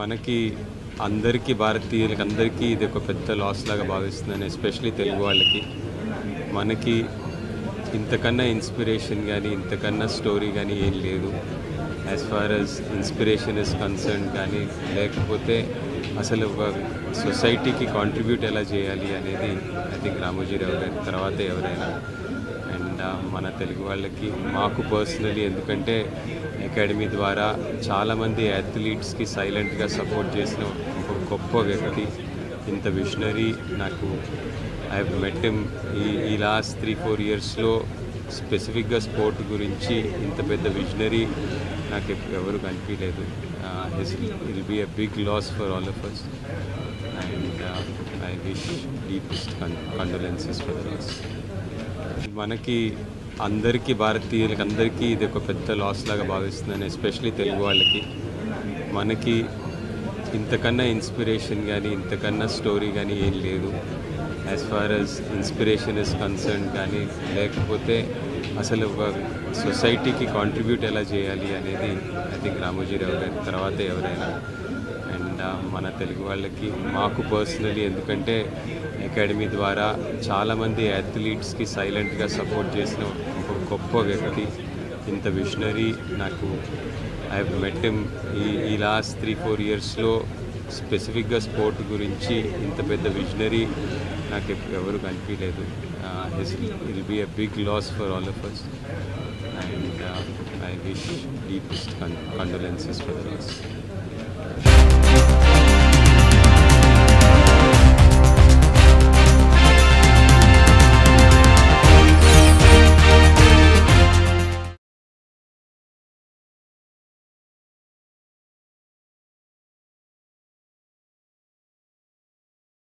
మనకి అందరికీ భారతీయులకి అందరికీ ఇది ఒక పెద్ద లాస్ లాగా భావిస్తున్నాను ఎస్పెషలీ తెలుగు వాళ్ళకి మనకి ఇంతకన్నా ఇన్స్పిరేషన్ కానీ ఇంతకన్నా స్టోరీ కానీ ఏం లేదు as far as inspiration is concern కానీ లేకపోతే అసలు ఒక సొసైటీకి కాంట్రిబ్యూట్ ఎలా చేయాలి అనేది ఐ థింక్ రామోజీరావు గారి తర్వాత ఎవరైనా అండ్ మన తెలుగు వాళ్ళకి మాకు పర్సనలీ ఎందుకంటే అకాడమీ ద్వారా చాలామంది అథ్లీట్స్కి సైలెంట్గా సపోర్ట్ చేసిన ఒక గొప్ప వ్యక్తి ఇంత విషనరీ నాకు ఐ హెవ్ మెట్ హిమ్ ఈ ఈ లాస్ట్ త్రీ ఫోర్ ఇయర్స్లో స్పెసిఫిక్గా స్పోర్ట్ గురించి ఇంత పెద్ద విజనరీ నాకు ఎప్- ఎవరు కనిపించలేదు his will be a big loss for all of us and I wish deepest condolences for the loss మనకి అందరికీ భారతీయులకి అందరికీ ఇది ఒక పెద్ద లాస్ లాగా భావిస్తున్నాను ఎస్పెషలీ తెలుగు వాళ్ళకి మనకి ఇంతకన్నా ఇన్స్పిరేషన్ కానీ ఇంతకన్నా స్టోరీ కానీ ఏం లేదు as far as inspiration is concern కానీ లేకపోతే అసలు ఒక సొసైటీకి కాంట్రిబ్యూట్ ఎలా చేయాలి అనేది ఐ థింక్ రామోజీరావు గారి తర్వాత ఎవరైనా అండ్ మన తెలుగు వాళ్ళకి మాకు పర్సనలీ ఎందుకంటే అకాడమీ ద్వారా చాలామంది అథ్లీట్స్కి సైలెంట్గా సపోర్ట్ చేసిన ఒక గొప్ప వ్యక్తి ఇంత విషనరీ నాకు ఐ హెవ్ మెట్ హిమ్ ఈ ఈ లాస్ట్ త్రీ ఫోర్ ఇయర్స్లో స్పెసిఫిక్గా స్పోర్ట్ గురించి ఇంత పెద్ద విజనరీ నాకు ఎప్- ఎవరు కనిపించలేదు his will be a big loss for all of us and I wish deepest condolences for the loss